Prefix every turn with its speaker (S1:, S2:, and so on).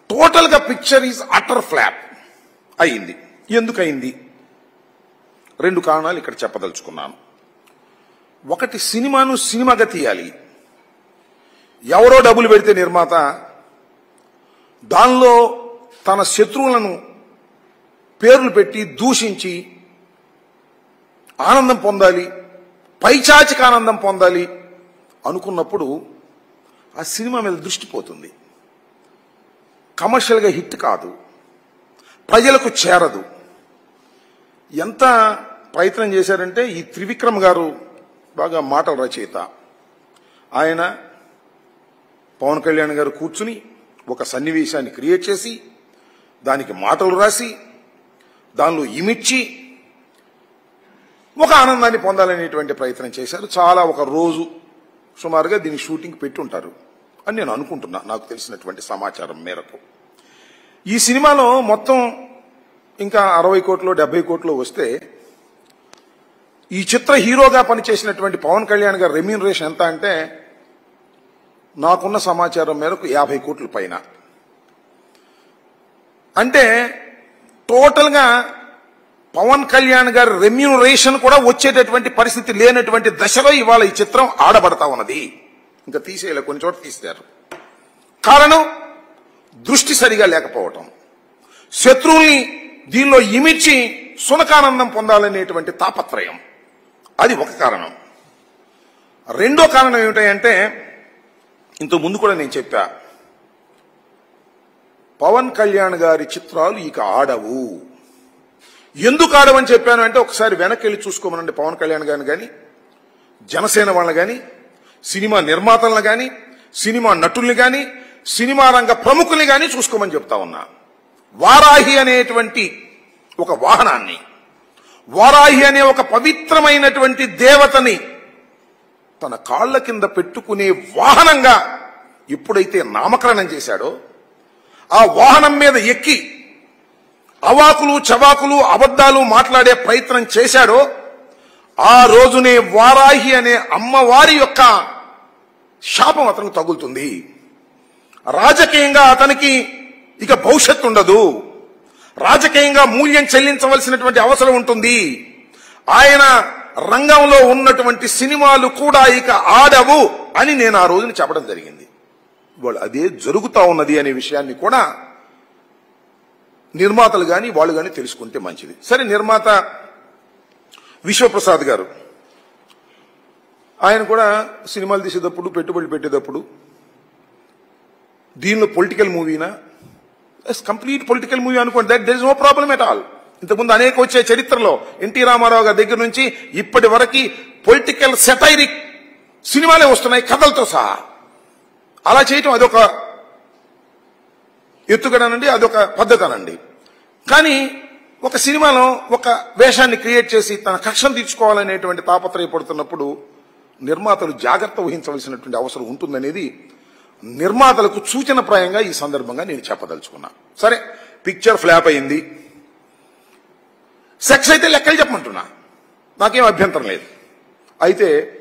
S1: total గా picture is utter flop అయింది ఎందుకు అయింది రెండు కారణాలు ఇక్కడ చెప్పదలుచుకున్నాను ఒకటి సినిమాను సినిమాగా తీయాలి ఎవరో డబ్బులు పెడితే నిర్మాత దానిలో తన శత్రువులను పేర్లు పెట్టి దూషించి ఆనందం పొందాలి పైచాచిక ఆనందం పొందాలి అనుకున్నప్పుడు ఆ సినిమా మీద దృష్టి పోతుంది కమర్షియల్గా హిట్ కాదు ప్రజలకు చేరదు ఎంత ప్రయత్నం చేశారంటే ఈ త్రివిక్రమ్ గారు బాగా మాటల రచయిత ఆయన పవన్ కళ్యాణ్ గారు కూర్చుని ఒక సన్నివేశాన్ని క్రియేట్ చేసి దానికి మాటలు రాసి దానిలో ఇమిడ్చి ఒక ఆనందాన్ని పొందాలనేటువంటి ప్రయత్నం చేశారు చాలా ఒక రోజు సుమారుగా దీని షూటింగ్ పెట్టుంటారు అని నేను అనుకుంటున్నా నాకు తెలిసినటువంటి సమాచారం మేరకు ఈ సినిమాలో మొత్తం ఇంకా అరవై కోట్లు డెబ్బై కోట్లు వస్తే ఈ చిత్ర హీరోగా పనిచేసినటువంటి పవన్ కళ్యాణ్ గారి రెమ్యూనరేషన్ ఎంత అంటే నాకున్న సమాచారం మేరకు యాభై కోట్ల పైన అంటే టోటల్గా పవన్ కళ్యాణ్ గారి రెమ్యూనరేషన్ కూడా వచ్చేటటువంటి పరిస్థితి లేనటువంటి దశలో ఇవాళ ఈ చిత్రం ఆడబడతా ఉన్నది ఇంకా తీసేయలే కొన్ని చోట్ల తీశారు కారణం దృష్టి సరిగా లేకపోవటం శత్రువుల్ని దీనిలో ఇమిడ్చి సునకానందం పొందాలనేటువంటి తాపత్రయం అది ఒక కారణం రెండో కారణం ఏమిటంటే ఇంత ముందు కూడా నేను చెప్పా పవన్ కళ్యాణ్ గారి చిత్రాలు ఇక ఆడవు ఎందుకు ఆడవని చెప్పాను అంటే ఒకసారి వెనక్కి వెళ్ళి చూసుకోమనండి పవన్ కళ్యాణ్ గారిని కానీ జనసేన వాళ్ళని కానీ సినిమా నిర్మాతలను కానీ సినిమా నటుల్ని కానీ సినిమా రంగ ప్రముఖుల్ని కానీ చూసుకోమని చెప్తా ఉన్నా వారాహి అనేటువంటి ఒక వాహనాన్ని వారాహి అనే ఒక పవిత్రమైనటువంటి దేవతని తన కాళ్ల కింద పెట్టుకునే వాహనంగా ఎప్పుడైతే నామకరణం చేశాడో ఆ వాహనం మీద ఎక్కి అవాకులు చవాకులు అబద్ధాలు మాట్లాడే ప్రయత్నం చేశాడో ఆ రోజునే వారాహి అనే అమ్మవారి యొక్క శాపం అతనికి తగులుతుంది రాజకీయంగా అతనికి ఇక భవిష్యత్తు ఉండదు రాజకీయంగా మూల్యం చెల్లించవలసినటువంటి అవసరం ఉంటుంది ఆయన రంగంలో ఉన్నటువంటి సినిమాలు కూడా ఇక ఆడవు అని నేను ఆ రోజున చెప్పడం జరిగింది వాళ్ళు అదే జరుగుతా ఉన్నది అనే విషయాన్ని కూడా నిర్మాతలు కానీ వాళ్ళు కానీ తెలుసుకుంటే మంచిది సరే నిర్మాత విశ్వప్రసాద్ గారు ఆయన కూడా సినిమాలు తీసేటప్పుడు పెట్టుబడులు పెట్టేటప్పుడు దీనిలో పొలిటికల్ మూవీనా కంప్లీట్ పొలిటికల్ మూవీ అనుకోండి that there is no problem at all ఇంతకుముందు అనేక వచ్చే చరిత్రలో ఎన్టీ రామారావు గారి దగ్గర నుంచి ఇప్పటి వరకు పొలిటికల్ సెటైరిక్ సినిమాలే వస్తున్నాయి కథలతో సహా అలా చేయటం అదొక ఎత్తుగడనండి అదొక పద్ధతి అనండి కానీ ఒక సినిమాలో ఒక వేషాన్ని క్రియేట్ చేసి తన కక్షను తీర్చుకోవాలనేటువంటి తాపత్రయపడుతున్నప్పుడు నిర్మాతలు జాగ్రత్త వహించవలసినటువంటి అవసరం ఉంటుందనేది నిర్మాతలకు సూచనప్రాయంగా ఈ సందర్భంగా నేను చెప్పదలుచుకున్నా సరే పిక్చర్ ఫ్లాప్ అయింది సెక్స్ అయితే లెక్కలు చెప్పమంటున్నా నాకేం అభ్యంతరం లేదు అయితే